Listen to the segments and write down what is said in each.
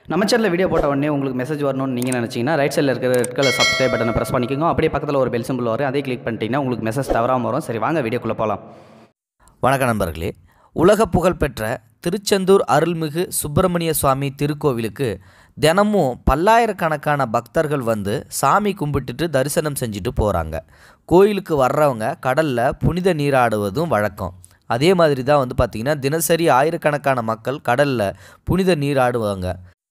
நம்ம சேனலில் வீடியோ போட்ட உடனே உங்களுக்கு மெசேஜ் வரணும்னு நீங்கள் நினச்சிங்கன்னா ரைட் சைடில் இருக்கிற ரெட் கலர் சப்ஸ்கிரைப் பட்டனை ப்ரெஸ் பண்ணிக்கோங்க அப்படியே பக்கத்தில் ஒரு பெல் சிம்பிள் வரும் அதே கிளிக் பண்ணிட்டீங்கன்னா உங்களுக்கு மெசேஜ் தவறாமல் வரும் சரி வாங்க வீடியோக்குள்ளே போகலாம் வணக்க நண்பர்களே உலக புகழ்பெற்ற திருச்செந்தூர் அருள்மிகு சுப்பிரமணிய சுவாமி திருக்கோவிலுக்கு தினமும் பல்லாயிரக்கணக்கான பக்தர்கள் வந்து சாமி கும்பிட்டுட்டு தரிசனம் செஞ்சுட்டு போகிறாங்க கோயிலுக்கு வர்றவங்க கடலில் புனித நீராடுவதும் வழக்கம் அதே மாதிரி தான் வந்து பார்த்திங்கன்னா தினசரி ஆயிரக்கணக்கான மக்கள் கடலில் புனித நீராடுவாங்க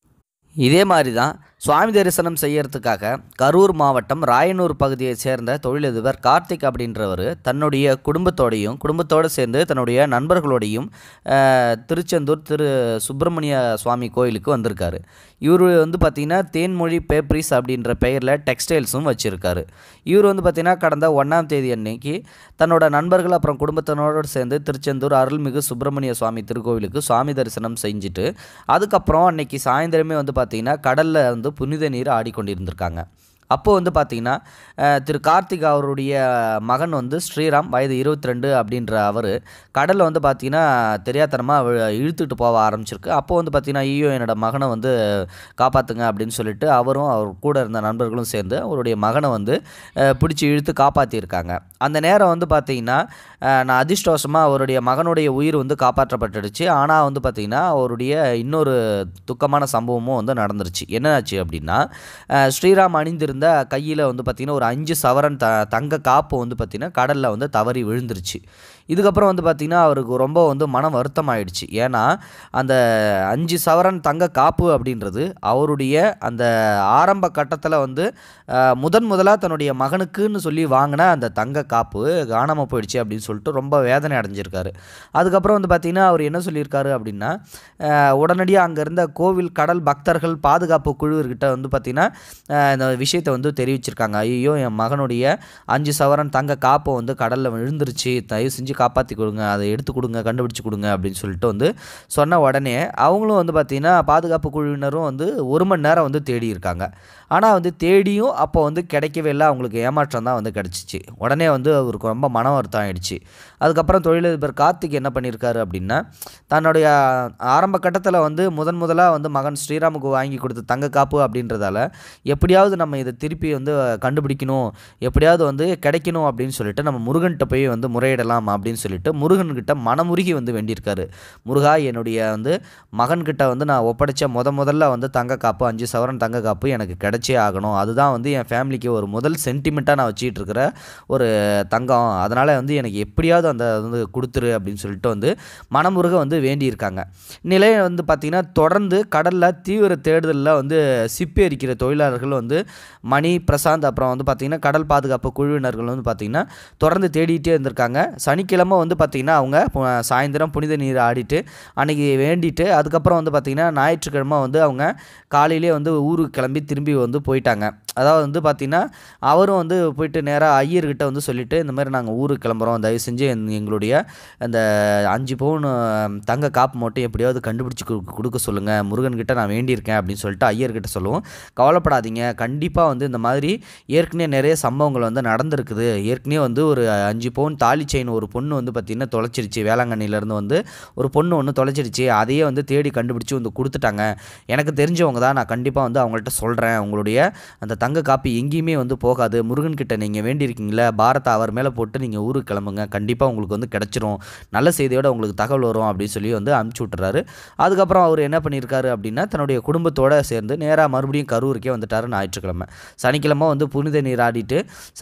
இதே மாதிரி தான் சுவாமி தரிசனம் செய்யறதுக்காக கரூர் மாவட்டம் ராயனூர் பகுதியைச் சேர்ந்த தொழிலதிபர் கார்த்திக் அப்படின்றவர் தன்னுடைய குடும்பத்தோடையும் குடும்பத்தோடு சேர்ந்து தன்னுடைய நண்பர்களோடையும் அஹ், திருச்செந்தூர் திரு சுப்பிரமணிய சுவாமி கோயிலுக்கு வந்திருக்காரு இவர் வந்து பார்த்திங்கன்னா தேன்மொழி பேப்ரிஸ் அப்படின்ற பெயரில் டெக்ஸ்டைல்ஸும் வச்சுருக்காரு இவர் வந்து பார்த்திங்கன்னா கடந்த ஒன்றாம் தேதி அன்னைக்கு தன்னோட நண்பர்கள் அப்புறம் குடும்பத்தினரோடு சேர்ந்து திருச்செந்தூர் அருள்மிகு சுப்பிரமணிய சுவாமி திருக்கோவிலுக்கு சுவாமி தரிசனம் செஞ்சுட்டு அதுக்கப்புறம் அன்னைக்கு சாயந்தரமே வந்து பார்த்திங்கன்னா கடலில் வந்து புனித நீர் ஆடிக்கொண்டிருந்திருக்காங்க அப்போது வந்து பார்த்திங்கன்னா அஹ், திரு கார்த்திக் அவருடைய மகன் வந்து ஸ்ரீராம் வயது இருபத்தி ரெண்டு அப்படின்ற அவர் கடலில் வந்து பார்த்திங்கன்னா தெரியாத்தனமாக இழுத்துட்டு போக ஆரம்பிச்சிருக்கு அப்போது வந்து பார்த்திங்கன்னா ஐயோ என்னோட மகனை வந்து காப்பாற்றுங்க அப்படின்னு சொல்லிட்டு அவரும் அவர் கூட இருந்த நண்பர்களும் சேர்ந்து அவருடைய மகனை வந்து அஹ், பிடிச்சி இழுத்து காப்பாற்றியிருக்காங்க அந்த நேரம் வந்து பார்த்திங்கன்னா அஹ், நான் அதிர்ஷ்டவசமாக அவருடைய மகனுடைய உயிர் வந்து காப்பாற்றப்பட்டுடுச்சு ஆனால் வந்து பார்த்திங்கன்னா அவருடைய இன்னொரு துக்கமான சம்பவமும் வந்து நடந்துருச்சு என்னாச்சு அப்படின்னா அஹ், ஸ்ரீராம் அணிந்திருந்த கையில் வந்து பார்த்திங்கன்னா ஒரு அஞ்சு சவரன் த தங்க காப்பு வந்து பார்த்திங்கன்னா கடலில் வந்து தவறி விழுந்துருச்சு இதுக்கப்புறம் வந்து பார்த்திங்கன்னா அவருக்கு ரொம்ப வந்து மனம் வருத்தம் ஆயிடுச்சு ஏன்னா அந்த அஞ்சு சவரன் தங்க காப்பு அப்படின்றது அவருடைய அந்த ஆரம்ப கட்டத்தில் வந்து அஹ், முதன் முதலாக தன்னுடைய மகனுக்குன்னு சொல்லி வாங்கின அந்த தங்க காப்பு காணாமல் போயிடுச்சு அப்படின்னு சொல்லிட்டு ரொம்ப வேதனை அடைஞ்சிருக்காரு அதுக்கப்புறம் வந்து பார்த்திங்கன்னா அவர் என்ன சொல்லியிருக்காரு அப்படின்னா உடனடியாக அங்கே இருந்த கோவில் கடல் பக்தர்கள் பாதுகாப்பு குழுவிற்கிட்ட வந்து பார்த்திங்கன்னா அஹ், இந்த விஷயத்தை வந்து தெரிவிச்சிருக்காங்க ஐயோ என் மகனுடைய அஞ்சு சவரன் தங்க காப்பை வந்து கடலில் விழுந்துருச்சு தயவு செஞ்சு காப்பாற்றி கொடுங்க அதை எடுத்து கொடுங்க கண்டுபிடிச்சு கொடுங்க அப்படின்னு சொல்லிட்டு வந்து சொன்ன உடனே அவங்களும் வந்து பார்த்திங்கன்னா பாதுகாப்பு குழுவினரும் வந்து ஒரு மணி நேரம் வந்து தேடி இருக்காங்க ஆனால் வந்து தேடியும் அப்போ வந்து கிடைக்கவே இல்லை அவங்களுக்கு ஏமாற்றம் தான் வந்து கிடச்சிச்சு உடனே வந்து அவருக்கு ரொம்ப மன வருத்தம் ஆயிடுச்சு அதுக்கப்புறம் தொழிலதிபர் கார்த்திக் என்ன பண்ணியிருக்காரு அப்படின்னா தன்னுடைய ஆரம்ப கட்டத்தில் வந்து முதன் முதலாக வந்து மகன் ஸ்ரீராமுக்கு வாங்கி கொடுத்த தங்க காப்பு அப்படின்றதால எப்படியாவது நம்ம இதை திருப்பி வந்து கண்டுபிடிக்கணும் எப்படியாவது வந்து கிடைக்கணும் அப்படின்னு சொல்லிட்டு நம்ம முருகன்கிட்ட போய் வந்து முறையிடலாம் அப்படின்னு சொல்லிட்டு முருகன்கிட்ட மனமுருகி வந்து வேண்டியிருக்காரு முருகா என்னுடைய வந்து மகன்கிட்ட வந்து நான் ஒப்படைச்ச முத முதல்ல வந்து தங்க காப்பு அஞ்சு சவரன் தங்க காப்பு எனக்கு கிடைச்சே ஆகணும் அதுதான் வந்து என் ஃபேமிலிக்கு ஒரு முதல் சென்டிமெண்ட்டாக நான் வச்சுக்கிட்டு இருக்கிற ஒரு தங்கம் அதனால் வந்து எனக்கு எப்படியாவது அந்த வந்து கொடுத்துரு அப்படின்னு சொல்லிட்டு வந்து மனமுருக வந்து வேண்டியிருக்காங்க நிலையை வந்து பார்த்திங்கன்னா தொடர்ந்து கடலில் தீவிர தேடுதலில் வந்து சிப்பி அரிக்கிற தொழிலாளர்கள் வந்து மணி பிரசாந்த் அப்புறம் வந்து பார்த்திங்கன்னா கடல் பாதுகாப்பு குழுவினர்கள் வந்து பார்த்திங்கன்னா தொடர்ந்து தேடிட்டே இருந்திருக்காங்க சனிக்கிழமை வந்து பார்த்திங்கன்னா அவங்க பு- சாயந்தரம் புனித நீர் ஆடிட்டு அன்னைக்கு வேண்டிட்டு அதுக்கப்புறம் வந்து பார்த்திங்கன்னா ஞாயிற்றுக்கிழமை வந்து அவங்க காலையிலே வந்து ஊருக்கு கிளம்பி திரும்பி வந்து போயிட்டாங்க அதாவது வந்து பார்த்திங்கன்னா அவரும் வந்து போயிட்டு நேராக ஐயர்கிட்ட வந்து சொல்லிட்டு இந்த மாதிரி நாங்கள் ஊருக்கு கிளம்புறோம் தயவு செஞ்சு என்- எங்களுடைய அந்த அஞ்சு பவுன் அஹ், தங்க காப்பு மட்டும் எப்படியாவது கண்டுபிடிச்சி கு- கொடுக்க சொல்லுங்கள் முருகன்கிட்ட நான் வேண்டியிருக்கேன் அப்படின்னு சொல்லிட்டு ஐயர்கிட்ட சொல்லுவோம் கவலைப்படாதீங்க கண்டிப்பாக வந்து இந்த மாதிரி ஏற்கனவே நிறைய சம்பவங்கள் வந்து நடந்திருக்குது ஏற்கனவே வந்து ஒரு அஞ்சு பவுன் தாலி செயின் ஒரு பொண்ணு வந்து பார்த்திங்கன்னா தொலைச்சிருச்சு வேளாங்கண்ணிலேருந்து வந்து ஒரு பொண்ணு ஒன்று தொலைச்சிருச்சு அதையே வந்து தேடி கண்டுபிடிச்சி வந்து கொடுத்துட்டாங்க எனக்கு தெரிஞ்சவங்க தான் நான் கண்டிப்பாக வந்து அவங்கள்ட்ட சொல்கிறேன் உங்களுடைய அந்த தங்க காப்பி எங்கேயுமே வந்து போகாது முருகன்கிட்ட நீங்கள் வேண்டியிருக்கீங்களே பாரத்தை அவர் மேலே போட்டு நீங்கள் ஊருக்கு கிளம்புங்க கண்டிப்பாக உங்களுக்கு வந்து கிடச்சிரும் நல்ல செய்தியோட உங்களுக்கு தகவல் வரும் அப்படின்னு சொல்லி வந்து அனுப்பிச்சி விட்டுறாரு அதுக்கப்புறம் அவர் என்ன பண்ணியிருக்காரு அப்படின்னா தன்னுடைய குடும்பத்தோடு சேர்ந்து நேராக மறுபடியும் கரூருக்கே வந்துட்டார் ஞாயிற்றுக்கிழமை சனிக்கிழமை வந்து புனித நீர் ஆடிட்டு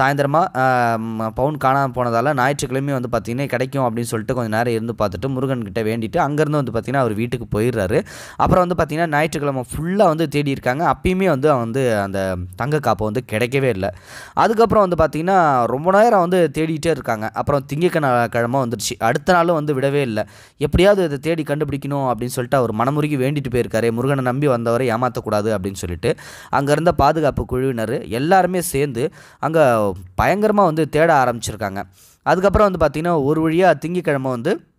சாயந்தரமாக பவுன் காணாமல் போனதால் ஞாயிற்றுக்கிழமை வந்து பார்த்திங்கன்னா கிடைக்கும் அப்படின்னு சொல்லிட்டு கொஞ்சம் நேரம் இருந்து பார்த்துட்டு முருகன் கிட்ட வேண்டிட்டு அங்கேருந்து வந்து பார்த்திங்கன்னா அவர் வீட்டுக்கு போயிடுறாரு அப்புறம் வந்து பார்த்திங்கன்னா ஞாயிற்றுக்கிழமை ஃபுல்லாக வந்து தேடி இருக்காங்க அப்பயுமே வந்து அவன் வந்து அந்த தங்க காப்பை வந்து கிடைக்கவே இல்லை அதுக்கப்புறம் வந்து பார்த்திங்கன்னா ரொம்ப நேரம் வந்து தேடிட்டே இருக்காங்க அப்புறம் திங்கக்கிழமை கிழமை வந்துடுச்சு அடுத்த நாளும் வந்து விடவே இல்லை எப்படியாவது இதை தேடி கண்டுபிடிக்கணும் அப்படின்னு சொல்லிட்டு அவர் மனமுருகி வேண்டிட்டு போயிருக்காரு முருகனை நம்பி வந்தவரை ஏமாற்றக்கூடாது அப்படின்னு சொல்லிட்டு அங்கே இருந்த பாதுகாப்பு குழுவினர் எல்லாருமே சேர்ந்து அங்கே பயங்கரமாக வந்து தேட ஆரம்பிச்சிருக்காங்க அதுக்கப்புறம் வந்து பார்த்திங்கன்னா ஒரு வழியாக திங்கக்கிழமை வந்து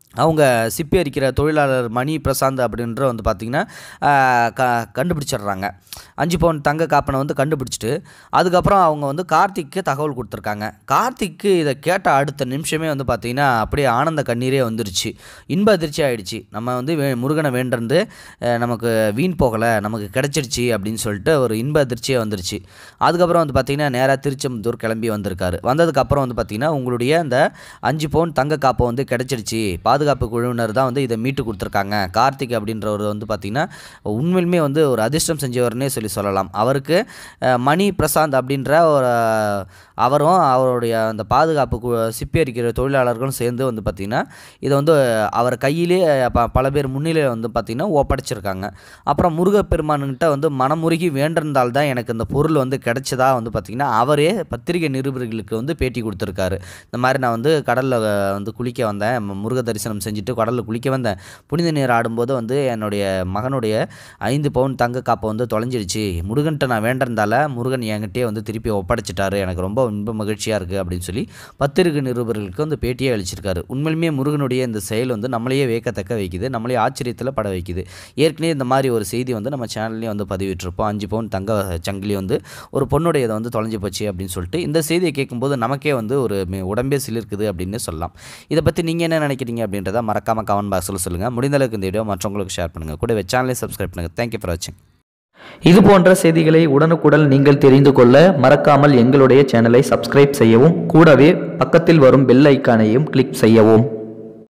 அவங்க சிப்பி அரிக்கிற தொழிலாளர் மணி பிரசாந்த் அப்படின்ற வந்து பார்த்திங்கன்னா ஆஹ், க கண்டுபிடிச்சிடுறாங்க அஞ்சு பவுன் தங்க காப்பனை வந்து கண்டுபிடிச்சிட்டு அதுக்கப்புறம் அவங்க வந்து கார்த்திக்கு தகவல் கொடுத்துருக்காங்க கார்த்திக்கு இதை கேட்ட அடுத்த நிமிஷமே வந்து பார்த்திங்கன்னா அப்படியே ஆனந்த கண்ணீரே வந்துருச்சு இன்ப அதிர்ச்சி ஆயிடுச்சு நம்ம வந்து வே முருகனை வேண்டது நமக்கு வீண் போகலை நமக்கு கிடச்சிருச்சு அப்படின்னு சொல்லிட்டு ஒரு இன்ப அதிர்ச்சியே வந்துருச்சு அதுக்கப்புறம் வந்து பார்த்திங்கன்னா நேராக திருச்செந்தூர் கிளம்பி வந்திருக்காரு வந்ததுக்கப்புறம் வந்து பார்த்திங்கன்னா உங்களுடைய அந்த அஞ்சு பவுன் தங்க காப்பை வந்து கிடச்சிருச்சு பாதுகாப்பு குழுவினர் தான் வந்து இதை மீட்டு கொடுத்துருக்காங்க கார்த்திக் அப்படின்றவர் வந்து பார்த்திங்கன்னா உண்மையிலுமே வந்து ஒரு அதிர்ஷ்டம் செஞ்சவர்னே சொல்லி சொல்லலாம் அவருக்கு அஹ், மணி பிரசாந்த் அப்படின்ற ஒரு அவரும் அவருடைய அந்த பாதுகாப்பு கு சிப்பி அரிக்கிற தொழிலாளர்களும் சேர்ந்து வந்து பார்த்திங்கன்னா இதை வந்து அவர் கையிலே ப பல பேர் முன்னிலையில் வந்து பார்த்திங்கன்னா ஒப்படைச்சிருக்காங்க அப்புறம் முருகப்பெருமான்கிட்ட வந்து மனமுருகி வேண்டிருந்தால் தான் எனக்கு இந்த பொருள் வந்து கிடைச்சதா வந்து பார்த்திங்கன்னா அவரே பத்திரிகை நிருபர்களுக்கு வந்து பேட்டி கொடுத்துருக்காரு இந்த மாதிரி நான் வந்து கடலில் வந்து குளிக்க வந்தேன் ம- முருக தரிசனம் செஞ்சுட்டு கடலில் குளிக்க வந்தேன் புனித நீர் ஆடும்போது வந்து என்னுடைய மகனுடைய ஐந்து பவுன் தங்க காப்பை வந்து தொலைஞ்சிடுச்சு முருகன்ட்ட நான் வேண்டிருந்தால முருகன் என்கிட்டயே வந்து திருப்பி ஒப்படைச்சிட்டாரு எனக்கு ரொம்ப இன்ப மகிழ்ச்சியாக இருக்குது அப்படின்னு சொல்லி பத்திரிகை நிருபர்களுக்கு வந்து பேட்டியே அளிச்சிருக்காரு உண்மையிலுமே முருகனுடைய இந்த செயல் வந்து நம்மளையே வியக்கத்தக்க வைக்குது நம்மளையே ஆச்சரியத்தில் பட வைக்குது ஏற்கனவே இந்த மாதிரி ஒரு செய்தி வந்து நம்ம சேனல்லையும் வந்து பதிவிட்டிருப்போம் அஞ்சு பவுன் தங்க சங்கிலி வந்து ஒரு பொண்ணுடைய இதை வந்து தொலைஞ்சு போச்சு அப்படின்னு சொல்லிட்டு இந்த செய்தியை கேட்கும்போது நமக்கே வந்து ஒரு மே- உடம்பே சிலிர்க்குது அப்படின்னு சொல்லலாம் இதை பற்றி நீங்கள் என்ன நினைக்கிறீங்க அப்படின்றத மறக்காமல் கமெண்ட் பாக்ஸில் சொல்லுங்கள் முடிந்த அளவுக்கு இந்த வீடியோ மற்றவங்களுக்கு ஷேர் பண்ணுங்கள் கூட சேனலையும் சப்ஸ்கிரைப் பண்ணுங்கள் தேங்க்யூ ஃபார் வாட்சிங் இது போன்ற செய்திகளை உடனுக்குடன் நீங்கள் தெரிந்து கொள்ள மறக்காமல் எங்களுடைய சேனலை சப்ஸ்கிரைப் செய்யவும் கூடவே பக்கத்தில் வரும் பெல் ஐக்கானையும் கிளிக் செய்யவும்